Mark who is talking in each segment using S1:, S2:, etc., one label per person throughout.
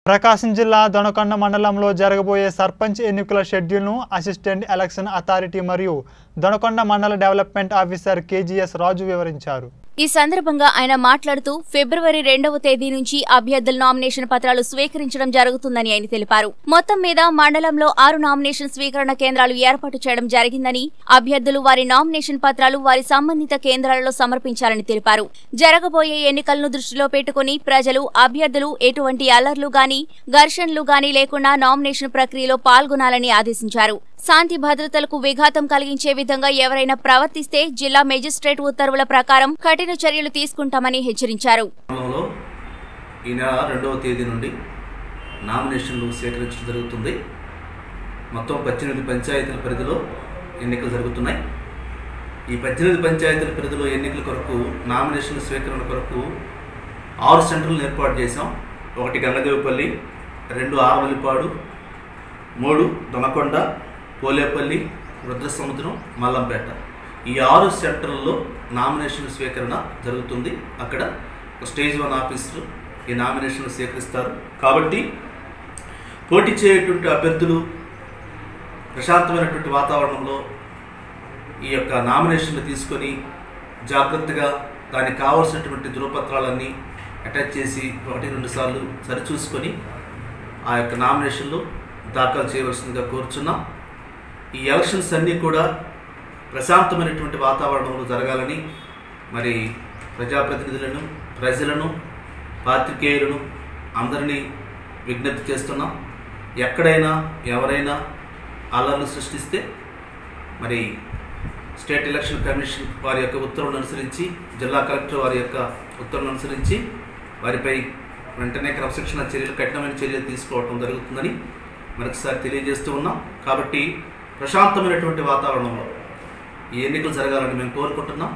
S1: ప్రకాశం జిల్లా దొనకొండ మండలంలో జరగబోయే సర్పంచ్ ఎన్నికల షెడ్యూల్ను అసిస్టెంట్ ఎలక్షన్ అథారిటీ మరియు దొనకొండ మండల డెవలప్మెంట్ ఆఫీసర్ కేజీఎస్ రాజు వివరించారు
S2: ఈ సందర్భంగా ఆయన మాట్లాడుతూ ఫిబ్రవరి రెండవ తేదీ నుంచి అభ్యర్థుల నామినేషన్ పత్రాలు స్వీకరించడం జరుగుతుందని ఆయన తెలిపారు మొత్తం మీద మండలంలో ఆరు నామినేషన్ స్వీకరణ కేంద్రాలు ఏర్పాటు చేయడం జరిగిందని అభ్యర్థులు వారి నామినేషన్ పత్రాలు వారి సంబంధిత కేంద్రాలలో సమర్పించాలని తెలిపారు జరగబోయే ఎన్నికలను దృష్టిలో పెట్టుకుని ప్రజలు అభ్యర్థులు ఎటువంటి అల్లర్లు గాని ఘర్షణలు గాని లేకుండా నామినేషన్ ప్రక్రియలో పాల్గొనాలని ఆదేశించారు శాంతి భద్రతలకు విఘాతం కలిగించే విధంగా ఎవరైనా ప్రవర్తిస్తే జిల్లా మేజిస్ట్రేట్ ఉత్తర్వుల ప్రకారం కఠిన చర్యలు తీసుకుంటామని హెచ్చరించారు
S3: మండలంలో ఈ నెల రెండవ తేదీ నుండి నామినేషన్లు సేకరించడం జరుగుతుంది మొత్తం పద్దెనిమిది పంచాయతీల పరిధిలో ఎన్నికలు జరుగుతున్నాయి ఈ పద్దెనిమిది పంచాయతీల పరిధిలో ఎన్నికల కొరకు నామినేషన్ల స్వీకరణ కొరకు ఆరు సెంటర్లను ఏర్పాటు చేశాం ఒకటి గంగదేవిపల్లి రెండు ఆరవల్లిపాడు మూడు దొనకొండ పోలేపల్లి రుద్రసముద్రం మల్లంపేట ఈ ఆరు సెంటర్లలో నామినేషన్ స్వీకరణ జరుగుతుంది అక్కడ ఒక స్టేజ్ వన్ ఆఫీసర్ ఈ నామినేషన్లు స్వీకరిస్తారు కాబట్టి పోటీ చేయటువంటి అభ్యర్థులు ప్రశాంతమైనటువంటి వాతావరణంలో ఈ యొక్క నామినేషన్లు తీసుకొని జాగ్రత్తగా దానికి కావాల్సినటువంటి ధృవపత్రాలన్నీ అటాచ్ చేసి ఒకటి రెండు సార్లు సరిచూసుకొని ఆ యొక్క నామినేషన్లు దాఖలు చేయవలసిందిగా కోరుచున్నాం ఈ ఎలక్షన్స్ అన్నీ కూడా ప్రశాంతమైనటువంటి వాతావరణంలో జరగాలని మరి ప్రజాప్రతినిధులను ప్రజలను పాత్రికేయులను అందరినీ విజ్ఞప్తి చేస్తున్నాం ఎక్కడైనా ఎవరైనా అల్లర్లు సృష్టిస్తే మరి స్టేట్ ఎలక్షన్ కమిషన్ వారి యొక్క ఉత్తర్వులను అనుసరించి జిల్లా కలెక్టర్ వారి యొక్క ఉత్తర్వులను అనుసరించి వారిపై వెంటనే క్రమశిక్షణ చర్యలు కఠినమైన చర్యలు తీసుకోవడం జరుగుతుందని మరొకసారి తెలియజేస్తూ ఉన్నాం కాబట్టి ప్రశాంతమైనటువంటి వాతావరణంలో ఈ ఎన్నికలు జరగాలని మేము కోరుకుంటున్నాం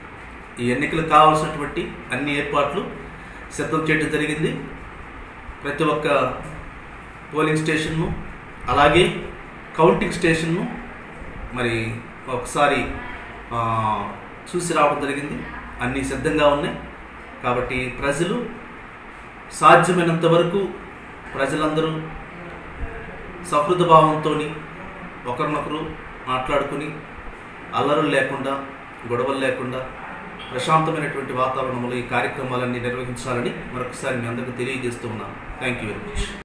S3: ఈ ఎన్నికలకు కావాల్సినటువంటి అన్ని ఏర్పాట్లు సిద్ధం చేయడం జరిగింది ప్రతి ఒక్క పోలింగ్ స్టేషన్ను అలాగే కౌంటింగ్ స్టేషన్ను మరి ఒకసారి ఆ, చూసి రావడం జరిగింది అన్నీ సిద్ధంగా ఉన్నాయి కాబట్టి ప్రజలు సాధ్యమైనంత వరకు ప్రజలందరూ సహృద భావంతో ఒకరినొకరు మాట్లాడుకుని అల్లరులు లేకుండా గొడవలు లేకుండా ప్రశాంతమైనటువంటి వాతావరణంలో ఈ కార్యక్రమాలన్నీ నిర్వహించాలని మరొకసారి మీ అందరికీ తెలియజేస్తూ ఉన్నాను థ్యాంక్ యూ వెరీ మచ్